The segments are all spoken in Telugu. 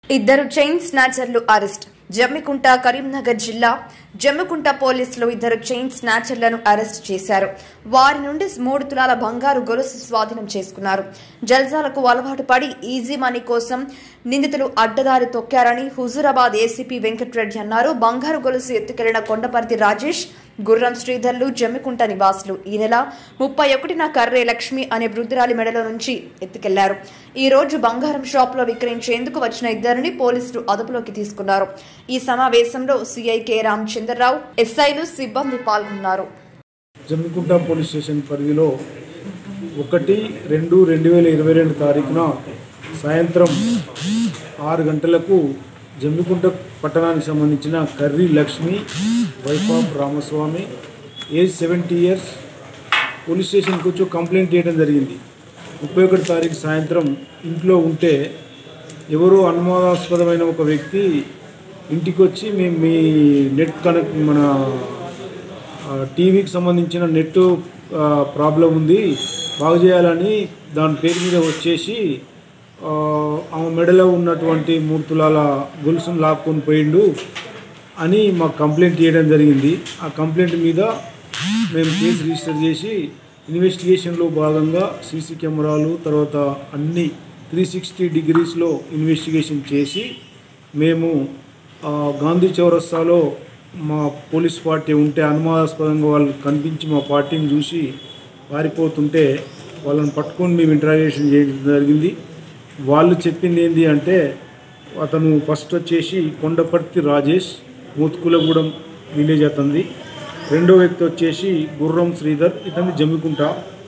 ఇద్దరు చైన్ స్నాచర్లు అరెస్ట్ జమ్మికుంట కరీంనగర్ జిల్లా జమ్మికుంట పోలీసులు ఇద్దరు చైన్ స్నాచర్లను అరెస్ట్ చేశారు వారి నుండి మూడు తులాల బంగారు గొలుసు స్వాధీనం చేసుకున్నారు జల్సాలకు అలవాటు పడి ఈజీ మనీ కోసం నిందితులు అడ్డదారి తొక్కారని హుజూరాబాద్ ఏసీపీ వెంకటరెడ్డి అన్నారు బంగారు గొలుసు ఎత్తుకెళ్లిన కొండపర్తి రాజేష్ గుర్రం శ్రీధర్లు జమ్మికుంట నివాసులు ఈ నెల ముప్పై ఒకటిన కర్రే లక్ష్మి అనే వృద్ధురాలి మెడలో నుంచి ఎత్తుకెళ్లారు ఈ రోజు బంగారం షాప్ లో విక్రయించేందుకు వచ్చిన ఇద్దరిని పోలీసులు అదుపులోకి తీసుకున్నారు ఈ సమావేశంలో సిఐ కె రామచంద్రరావు ఎస్ఐలు సిబ్బంది పాల్గొన్నారు జమ్మికుంట పోలీస్ స్టేషన్ పరిధిలో ఒకటి రెండు రెండు వేల ఇరవై రెండు తారీఖున సాయంత్రం ఆరు గంటలకు జమ్మికుంట పట్టణానికి సంబంధించిన Karri Lakshmi wife of Ramaswamy age seventy years police స్టేషన్కి వచ్చి ఒక కంప్లైంట్ చేయడం జరిగింది ముప్పై ఒకటి తారీఖు సాయంత్రం ఇంట్లో ఉంటే ఎవరో అనుమానాస్పదమైన ఒక వ్యక్తి ఇంటికి వచ్చి మేము మీ నెట్ కనెక్ట్ మన ఆ, టీవీకి సంబంధించిన నెట్ ఆ, ప్రాబ్లం ఉంది బాగు చేయాలని దాని పేరు మీద వచ్చేసి ఆ, ఆమె మెడలో ఉన్నటువంటి మూడు తులాల గొలుసును లాక్కొని పోయిండు అని మాకు కంప్లైంట్ చేయడం జరిగింది ఆ కంప్లైంట్ మీద మేము కేసు రిజిస్టర్ చేసి ఇన్వెస్టిగేషన్లో భాగంగా సీసీ కెమెరాలు తర్వాత అన్ని త్రీ సిక్స్టీ డిగ్రీస్లో ఇన్వెస్టిగేషన్ చేసి మేము ఆ, గాంధీ చౌరస్తాలో మా పోలీస్ పార్టీ ఉంటే అనుమానాస్పదంగా వాళ్ళు కనిపించి మా పార్టీని చూసి పారిపోతుంటే వాళ్ళని పట్టుకొని మేము ఇంటరాగేషన్ చేయడం జరిగింది వాళ్ళు చెప్పింది ఏంటి అంటే అతను ఫస్ట్ వచ్చేసి కొండపర్తి రాజేష్ మూతుకులగూడెం విలేజ్ అతనిది రెండో వ్యక్తి వచ్చేసి గుర్రం శ్రీధర్ ఇతని జమ్మికుంట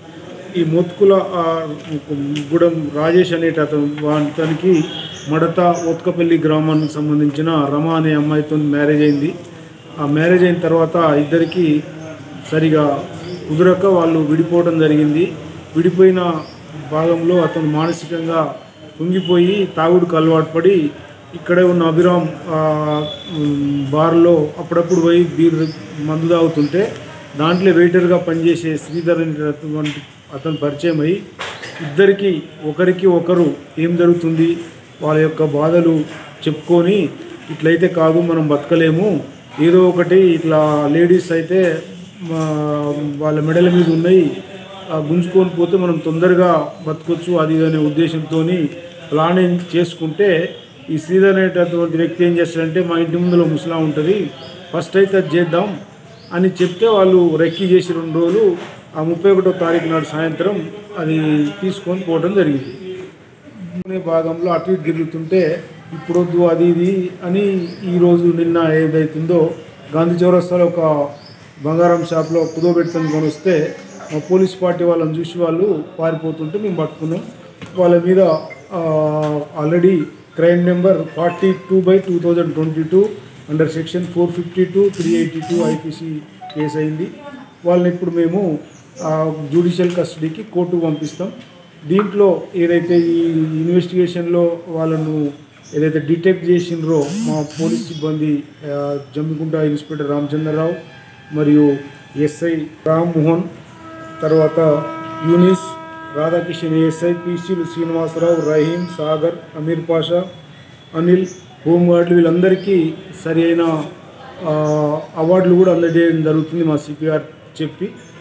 ఈ మోత్కుల ఆ, గూడెం రాజేష్ అనేట అతను వా- అతనికి మడత ఓత్కపల్లి గ్రామానికి సంబంధించిన రమ అనే అమ్మాయితో మ్యారేజ్ అయింది ఆ మ్యారేజ్ అయిన తర్వాత ఇద్దరికి సరిగా కుదరక వాళ్ళు విడిపోవడం జరిగింది విడిపోయిన భాగంలో అతను మానసికంగా కుంగిపోయి తాగుడుకు అలవాటు పడి ఇక్కడే ఉన్న అభిరామ్ ఆ, ఉమ్, బార్లో అప్పుడప్పుడు పోయి బీర్ మందు తాగుతుంటే దాంట్లో వెయిటర్గా పనిచేసే శ్రీధర్ అనేటటువంటి అతను పరిచయం అయ్యి ఇద్దరికి ఒకరికి ఒకరు ఏం జరుగుతుంది వాళ్ళ యొక్క బాధలు చెప్పుకొని ఇట్లయితే కాదు మనం బతకలేము ఏదో ఒకటి ఇట్లా లేడీస్ అయితే మా వాళ్ళ మెడల మీద ఉన్నాయి ఆ గుంజుకొని పోతే మనం తొందరగా బతకొచ్చు అది ఇది అనే ఉద్దేశంతో ప్లానింగ్ చేసుకుంటే ఈ శ్రీధర్ అనేటటువంటి వ్యక్తి ఏం చేస్తాడంటే మా ఇంటి ముందులో ముసలా ఉంటుంది ఫస్ట్ అయితే అది చేద్దాం అని చెప్తే వాళ్ళు రెక్కి చేసి రెండు రోజులు ఆ ముప్పై ఒకటో తారీఖు నాడు సాయంత్రం అది తీసుకొని పోవడం జరిగింది అనే భాగంలో అటు ఇటు తిరుగుతుంటే ఇప్పుడొద్దు అది ఇది అని ఈరోజు నిన్న ఏదైతుందో గాంధీ చౌరస్తాలో ఒక బంగారం షాప్లో కుదోబెట్టుకొని కొనిస్తే మా పోలీస్ పార్టీ వాళ్ళని చూసి వాళ్ళు పారిపోతుంటే మేము పట్టుకున్నాం వాళ్ళ మీద already crime number forty two by two thousand twenty two under section four fifty two three eighty two IPC case అయింది వాళ్ళని ఇప్పుడు మేము జ్యుడిషియల్ కస్టడీకి కోర్టుకు పంపిస్తాం దీంట్లో ఏదైతే ఈ ఇన్వెస్టిగేషన్లో వాళ్ళను ఏదైతే డిటెక్ట్ చేసిండ్రో మా పోలీస్ సిబ్బంది ఆ, జమ్మికుంట ఇన్స్పెక్టర్ రామచంద్రరావు మరియు ఎస్ఐ రామ్మోహన్ తర్వాత యూనిస్ రాధాకిషన్ ఏఎస్ఐ పీసీలు శ్రీనివాసరావు రహీం సాగర్ అమీర్ పాషా అనిల్ హోంగార్డులు వీళ్ళందరికీ సరి అయిన ఆ, అవార్డులు కూడా అందజేయడం జరుగుతుంది మా సిపిఆర్ చెప్పి